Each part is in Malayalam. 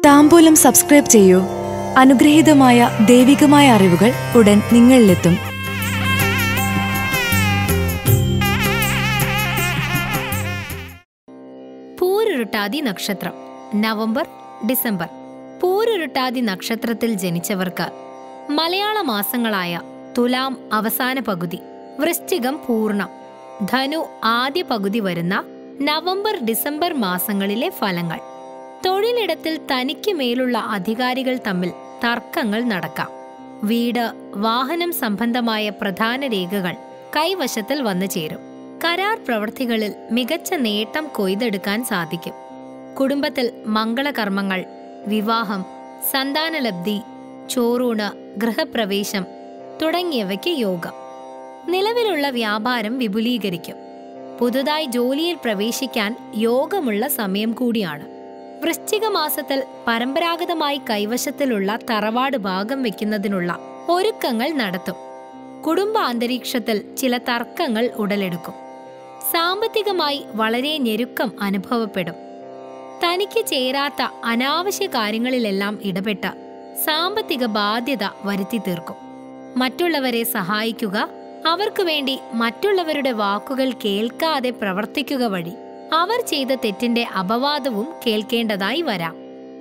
താമ്പൂലം സബ്സ്ക്രൈബ് ചെയ്യൂ അനുഗ്രഹീതമായ ദൈവികമായ അറിവുകൾ ഉടൻ നിങ്ങളിലെത്തും പൂരുരുട്ടാതി നക്ഷത്രം നവംബർ ഡിസംബർ പൂരുരുട്ടാതി നക്ഷത്രത്തിൽ ജനിച്ചവർക്ക് മലയാള മാസങ്ങളായ തുലാം അവസാന പകുതി വൃശ്ചികം പൂർണ്ണം ധനു ആദ്യ പകുതി വരുന്ന നവംബർ ഡിസംബർ മാസങ്ങളിലെ ഫലങ്ങൾ തൊഴിലിടത്തിൽ തനിക്ക് മേലുള്ള അധികാരികൾ തമ്മിൽ തർക്കങ്ങൾ നടക്കാം വീട് വാഹനം സംബന്ധമായ പ്രധാന രേഖകൾ കൈവശത്തിൽ വന്നു ചേരും കരാർ പ്രവൃത്തികളിൽ മികച്ച നേട്ടം കൊയ്തെടുക്കാൻ സാധിക്കും കുടുംബത്തിൽ മംഗളകർമ്മങ്ങൾ വിവാഹം സന്താനലബ്ധി ചോറൂണ് ഗൃഹപ്രവേശം തുടങ്ങിയവയ്ക്ക് യോഗം നിലവിലുള്ള വ്യാപാരം വിപുലീകരിക്കും പുതുതായി ജോലിയിൽ പ്രവേശിക്കാൻ യോഗമുള്ള സമയം കൂടിയാണ് വൃശ്ചിക മാസത്തിൽ പരമ്പരാഗതമായി കൈവശത്തിലുള്ള തറവാട് ഭാഗം വെക്കുന്നതിനുള്ള ഒരുക്കങ്ങൾ നടത്തും കുടുംബ അന്തരീക്ഷത്തിൽ ചില തർക്കങ്ങൾ ഉടലെടുക്കും സാമ്പത്തികമായി വളരെ ഞെരുക്കം അനുഭവപ്പെടും തനിക്ക് ചേരാത്ത അനാവശ്യ കാര്യങ്ങളിലെല്ലാം ഇടപെട്ട് സാമ്പത്തിക ബാധ്യത വരുത്തി തീർക്കും മറ്റുള്ളവരെ സഹായിക്കുക അവർക്ക് വേണ്ടി മറ്റുള്ളവരുടെ വാക്കുകൾ കേൾക്കാതെ പ്രവർത്തിക്കുക വഴി അവർ ചെയ്ത തെറ്റിന്റെ അപവാദവും കേൾക്കേണ്ടതായി വരാം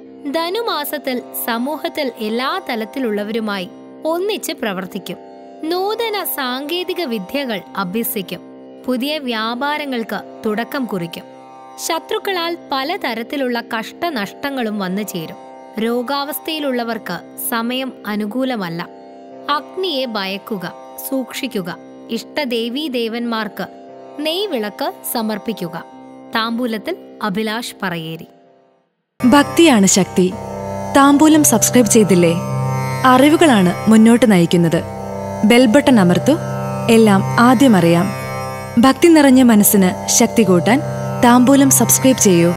ധനുമാസത്തിൽ സമൂഹത്തിൽ എല്ലാ തലത്തിലുള്ളവരുമായി ഒന്നിച്ച് പ്രവർത്തിക്കും നൂതന സാങ്കേതിക വിദ്യകൾ അഭ്യസിക്കും പുതിയ വ്യാപാരങ്ങൾക്ക് തുടക്കം കുറിക്കും ശത്രുക്കളാൽ പലതരത്തിലുള്ള കഷ്ടനഷ്ടങ്ങളും വന്നു ചേരും രോഗാവസ്ഥയിലുള്ളവർക്ക് സമയം അനുകൂലമല്ല അഗ്നിയെ ഭയക്കുക സൂക്ഷിക്കുക ഇഷ്ടദേവീ ദേവന്മാർക്ക് നെയ്വിളക്ക് സമർപ്പിക്കുക താമ്പൂലത്തിൽ അഭിലാഷ് പറയേരി ഭക്തിയാണ് ശക്തി താമ്പൂലം സബ്സ്ക്രൈബ് ചെയ്തില്ലേ അറിവുകളാണ് മുന്നോട്ട് നയിക്കുന്നത് ബെൽബട്ടൺ അമർത്തു എല്ലാം ആദ്യം അറിയാം ഭക്തി നിറഞ്ഞ മനസ്സിന് ശക്തി കൂട്ടാൻ താമ്പൂലം സബ്സ്ക്രൈബ് ചെയ്യൂ